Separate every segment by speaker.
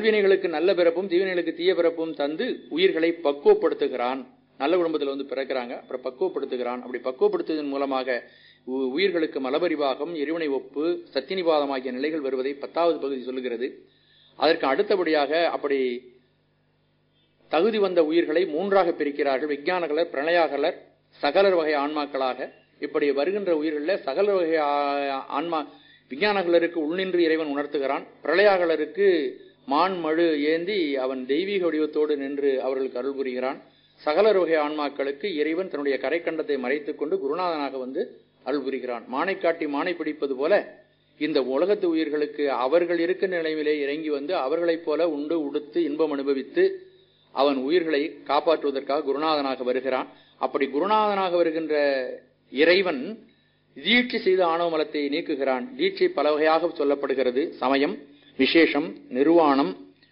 Speaker 1: நல்வினைகளுக்கு நல்ல பிறப்பும் தீவினைகளுக்கு தீய பிறப்பும் தந்து உயிர்களை பக்குவப்படுத்துகிறான் நல்ல குடும்பத்தில் வந்து பிறக்கிறாங்க அப்புறம் பக்குவப்படுத்துகிறான் அப்படி பக்குவப்படுத்துவதன் மூலமாக உ- உயிர்களுக்கு மலபரிவாகம் எரிவினை ஒப்பு சத்தினிவாதம் ஆகிய நிலைகள் வருவதை பத்தாவது பகுதி சொல்லுகிறது அதற்கு அடுத்தபடியாக அப்படி தகுதி வந்த உயிர்களை மூன்றாக பிரிக்கிறார்கள் விஞ்ஞானகலர் பிரணயாகலர் சகலர் வகை ஆன்மாக்களாக இப்படி வருகின்ற உயிர்களில் சகலர் வகை ஆ- ஆன்மா விஞ்ஞானகலருக்கு உள்நின்று இறைவன் உணர்த்துகிறான் பிரளயாகலருக்கு மான் மழு ஏந்தி அவன் தெய்வீக வடிவத்தோடு நின்று அவர்களுக்கு அருள் புரிகிறான் சகலர் வகை ஆன்மாக்களுக்கு இறைவன் தன்னுடைய கரைக்கண்டத்தை மறைத்துக் கொண்டு குருநாதனாக வந்து அருள் புரிகிறான் மானை காட்டி மானை பிடிப்பது போல இந்த உலகத்து உயிர்களுக்கு அவர்கள் இருக்கின்ற நிலையிலே இறங்கி வந்து அவர்களைப் போல உண்டு உடுத்து இன்பம் அனுபவித்து அவன் உயிர்களை காப்பாற்றுவதற்காக குருநாதனாக வருகிறான் அப்படி குருநாதனாக வருகின்ற இறைவன் தீட்சை செய்து ஆணவ மலத்தை நீக்குகிறான் தீட்சை பல வகையாக சொல்லப்படுகிறது சமயம் விசேஷம் நிர்வாணம்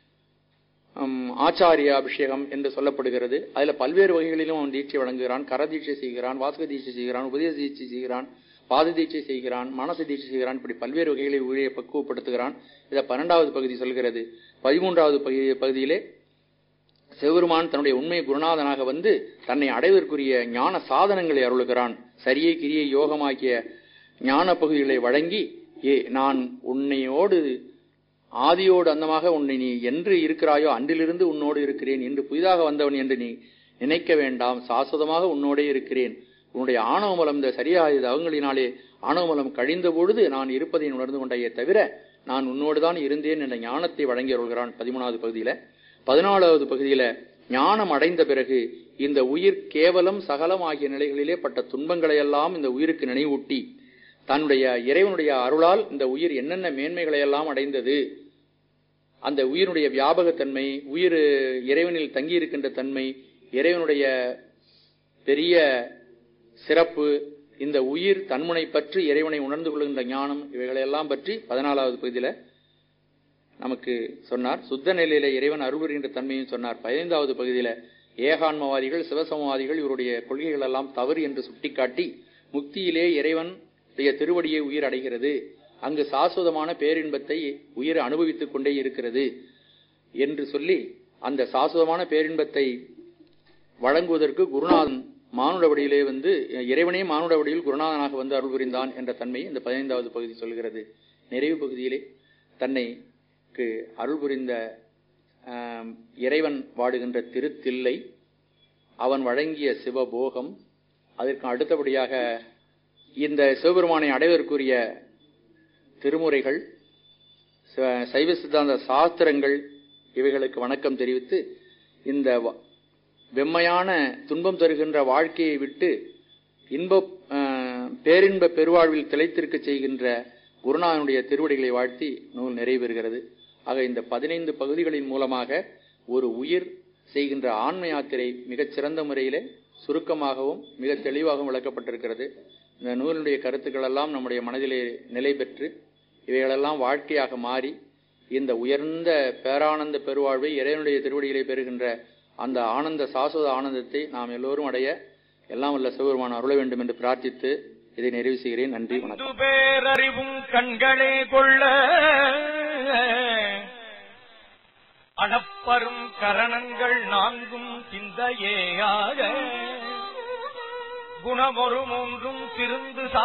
Speaker 1: ஹம், ஆச்சாரிய அபிஷேகம் என்று சொல்லப்படுகிறது அதுல பல்வேறு வகைகளிலும் அவன் தீட்சை வழங்குகிறான் கர தீட்சை செய்கிறான் வாசக தீட்சை செய்கிறான் உபதேச தீட்சை செய்கிறான் பாத தீட்சை செய்கிறான் மனசு தீட்சை செய்கிறான் இப்படி பல்வேறு வகைகளை உயிரை பக்குவப்படுத்துகிறான் இதை பன்னெண்டாவது பகுதி சொல்கிறது பதிமூன்றாவது பகுதி- பகுதியிலே சிவபெருமான் தன்னுடைய உண்மை குருநாதனாக வந்து தன்னை அடைவதற்குரிய ஞான சாதனங்களை அருளுகிறான் சரியை கிரியை யோகமாகிய ஞான பகுதிகளை வழங்கி ஏ நான் உன்னையோடு ஆதியோடு அந்தமாக உன்னை நீ என்று இருக்கிறாயோ அன்றிலிருந்து உன்னோடு இருக்கிறேன் என்று புதிதாக வந்தவன் என்று நீ நினைக்க வேண்டாம் சாஸ்வதமாக உன்னோடே இருக்கிறேன் உன்னுடைய ஆணவமலம் இந்த சரியாய தவங்களினாலே ஆணவமலம் கழிந்த பொழுது நான் இருப்பதை உணர்ந்து கொண்டையே தவிர நான் உன்னோடுதான் இருந்தேன் என்ற ஞானத்தை வழங்கி அருள்கிறான் பதிமூணாவது பகுதியில பதினாலாவது பகுதியில ஞானம் அடைந்த பிறகு இந்த உயிர் கேவலம் சகலம் ஆகிய நிலைகளிலே பட்ட துன்பங்களை எல்லாம் இந்த உயிருக்கு நினைவூட்டி தன்னுடைய இறைவனுடைய அருளால் இந்த உயிர் என்னென்ன மேன்மைகளை எல்லாம் அடைந்தது அந்த உயிரினுடைய வியாபகத்தன்மை உயிர் இறைவனில் தங்கி இருக்கின்ற தன்மை இறைவனுடைய பெரிய சிறப்பு இந்த உயிர் தன்முனை பற்றி இறைவனை உணர்ந்து கொள்கின்ற ஞானம் இவைகளையெல்லாம் பற்றி பதினாலாவது பகுதியில நமக்கு சொன்னார் சுத்த நிலையில இறைவன் அருள் புரிகின்ற தன்மையும் சொன்னார் பதினைந்தாவது பகுதியில ஏகான்மவாதிகள் சிவசமவாதிகள் இவருடைய கொள்கைகள் எல்லாம் தவறு என்று சுட்டிக்காட்டி முக்தியிலே இறைவன் திருவடியை உயிர் அடைகிறது அங்கு சாஸ்வதமான பேரின்பத்தை உயிர் அனுபவித்துக் கொண்டே இருக்கிறது என்று சொல்லி அந்த சாஸ்வதமான பேரின்பத்தை வழங்குவதற்கு குருநாதன் மானுட வடியிலே வந்து இறைவனே மானுட வடியில் குருநாதனாக வந்து அருள் புரிந்தான் என்ற தன்மையை இந்த பதினைந்தாவது பகுதி சொல்கிறது நிறைவு பகுதியிலே தன்னைக்கு அருள் புரிந்த ஆம், இறைவன் வாடுகின்ற திருத்தில்லை அவன் வழங்கிய சிவபோகம் அதற்கு அடுத்தபடியாக இந்த சிவபெருமானை அடைவதற்குரிய திருமுறைகள் ச- சைவ சித்தாந்த சாஸ்திரங்கள் இவைகளுக்கு வணக்கம் தெரிவித்து இந்த வ- வெம்மையான துன்பம் தருகின்ற வாழ்க்கையை விட்டு இன்ப அஹ், பேரின்ப பெருவாழ்வில் திளைத்திருக்க செய்கின்ற குருநாதனுடைய திருவடிகளை வாழ்த்தி நூல் நிறைவேறுகிறது ஆக இந்த பதினைந்து பகுதிகளின் மூலமாக ஒரு உயிர் செய்கின்ற ஆன்ம யாத்திரை மிகச் சிறந்த முறையிலே சுருக்கமாகவும் மிக தெளிவாகவும் விளக்கப்பட்டிருக்கிறது இந்த நூலினுடைய கருத்துக்கள் எல்லாம் நம்முடைய மனதிலே நிலை பெற்று இவைகளெல்லாம் வாழ்க்கையாக மாறி இந்த உயர்ந்த பேரானந்த பெருவாழ்வை இறைவனுடைய திருவடியிலே பெறுகின்ற அந்த ஆனந்த சாஸ்வத ஆனந்தத்தை நாம் எல்லோரும் அடைய எல்லாம் வல்ல சிவபெருமான் அருள வேண்டும் என்று பிரார்த்தித்து இதை நிறைவு செய்கிறேன் நன்றி வணக்கம்
Speaker 2: ஐந்து பேரறிவும் கண்களே கொள்ள அணப்பரும் கரணங்கள் நான்கும் சிந்தையேயாக குணமொரு மூன்றும் திருந்து